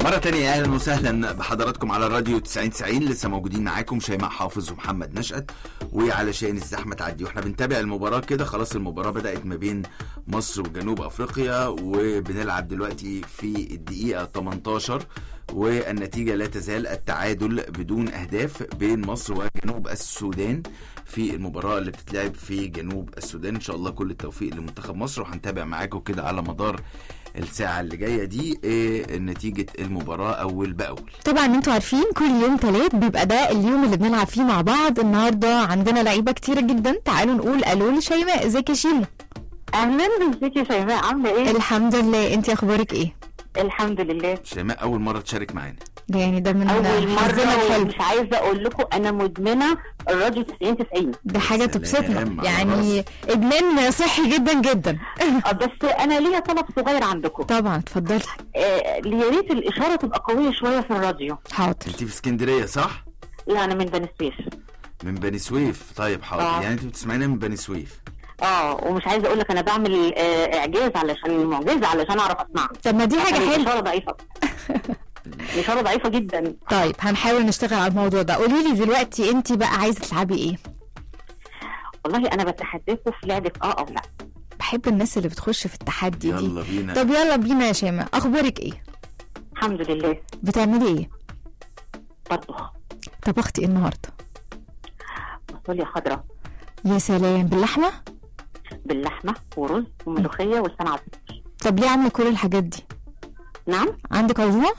مرة تانية أهلا وسهلا بحضراتكم على الراديو 90 90 لسه موجودين معاكم شيماء حافظ ومحمد نشأت وعلشان الزحمة تعدي واحنا بنتابع المباراة كده خلاص المباراة بدأت ما بين مصر وجنوب أفريقيا وبنلعب دلوقتي في الدقيقة 18 والنتيجة لا تزال التعادل بدون أهداف بين مصر وجنوب السودان في المباراة اللي بتتلعب في جنوب السودان إن شاء الله كل التوفيق لمنتخب مصر وهنتابع معاكم كده على مدار الساعة اللي جاية دي إيه نتيجة المباراة أول بأول طبعا انتوا عارفين كل يوم تلات بيبقى ده اليوم اللي بنلعب فيه مع بعض النهارده عندنا لعيبه كتيره جدا تعالوا نقول الو لشيماء ازيك يا شيمو اهلا ازيك يا شيماء عامله ايه الحمد لله انت اخبارك ايه الحمد لله شيماء أول مرة تشارك معانا ده يعني ده من اول حظنا مره الحلو ومش عايزه اقول لكم انا مدمنه الراديو 90 90 ده حاجه سلام تبسطنا على يعني ادمان صحي جدا جدا آه، بس انا ليا طلب صغير عندكم طبعا اتفضلي آه، يا ريت الاشاره تبقى قويه شويه في الراديو حاضر أنت في اسكندرية صح؟ لا انا من بني سويف من بني سويف طيب حاضر آه. يعني أنت بتسمعينا من بني سويف اه ومش عايزه اقول لك انا بعمل آه، اعجاز علشان معجزه علشان اعرف اسمعها طب ما دي حاجه عشان حلوه الاشاره ضعيفه الاشاره ضعيفه جدا طيب هنحاول نشتغل على الموضوع ده قولي لي دلوقتي انت بقى عايزه تلعبي ايه والله انا بتحداكم في لعبه اه او لا بحب الناس اللي بتخش في التحدي دي يلا بينا طب يلا بينا يا شيماء اخبارك ايه الحمد لله بتعملي ايه بطبخ طبختي ايه النهارده فاصوليا خضراء يا سلام باللحمه باللحمه ورز وملوخيه ولسان عصفور طب ليه عامله كل الحاجات دي نعم عندك عزومه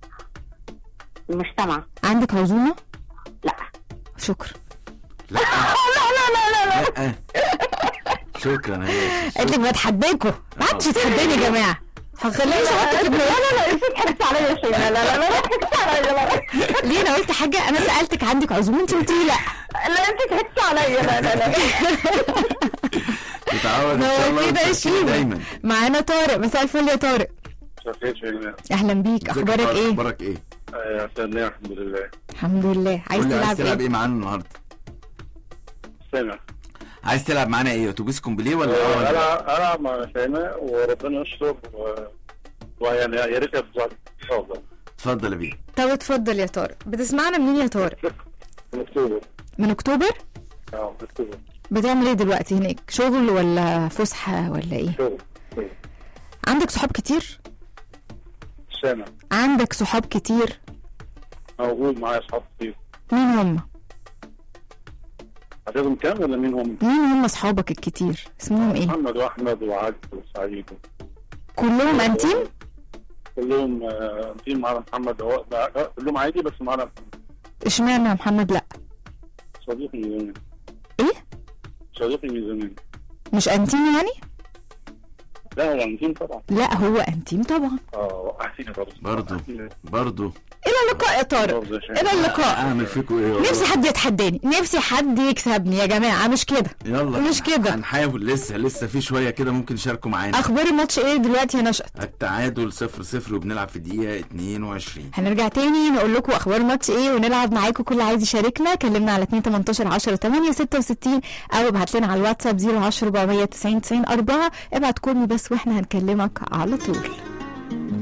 مش سامعه عندك عزومه لا شكرا لا لا لا لا لا لا شكرا يا باشا قلت لك بتحداكوا ما حدش يتحداني يا جماعه هخليه يشوطك لا لا لا انت ضحكت عليا يا شيماء لا لا لا لا ضحكت عليا لا لا ليه انا قلت حاجه انا سالتك عندك عزومه انت قلت لي لا لا انت ضحكت عليا لا لا لا تتعود إن شاء هو الله كده يا وتفكري شيماء دايما معانا طارق مساء الفل يا طارق شفيت شيماء اهلا بيك ازيك يا اخبارك طارق؟ ايه أخبارك إيه؟ يا سلام الحمد لله الحمد لله عايز قول لي عايز تلعب تلعب ايه إيه معانا النهاردة؟ سامع عايز تلعب معانا إيه؟ أتوبيس كومبليه ولا إيه؟ ولا- العب العب مع شيماء وربنا يستر و... ويعني يا ريت تفضل تفضل اتفضل يا بيه طب اتفضل يا طارق بتسمعنا منين يا طارق من اكتوبر من اكتوبر اه من اكتوبر بتعمل ايه دلوقتي هناك شغل ولا فسحه ولا ايه شغل عندك صحاب كتير سامع عندك صحاب كتير موجود معايا اصحاب كتير مين هم عددهم كام ولا مين هم؟ مين هم اصحابك الكتير اسمهم ايه محمد واحمد وعبد وسعيد كلهم انتيم كلهم آه، تيم معانا محمد هو آه، كلهم عادي بس معانا محمد. اشمعنى يا محمد لا صديقي من زمان ايه صديقي من زمان مش انتيم يعني لا هو انتيم طبعا لا هو انتيم طبعا اه وقعتيني برضه برضه برضه الى اللقاء يا طارق برضه يا شيماء. الى اللقاء أعمل فيكوا إيه؟ والله؟ نفسي حد يتحداني نفسي حد يكسبني يا جماعه مش كده يلا مش كده. هنحاول لسه لسه في شوية كده ممكن يشاركوا معانا اخبار الماتش ايه دلوقتي يا نشأت التعادل 0 0 وبنلعب في الدقيقة 22 هنرجع تاني نقول لكم اخبار الماتش ايه ونلعب معاكم كل عايز يشاركنا كلمنا على 2 18 10 8 66 او ابعت لنا على الواتساب 010 490 90 4 ابعت كومي بس واحنا هنكلمك على طول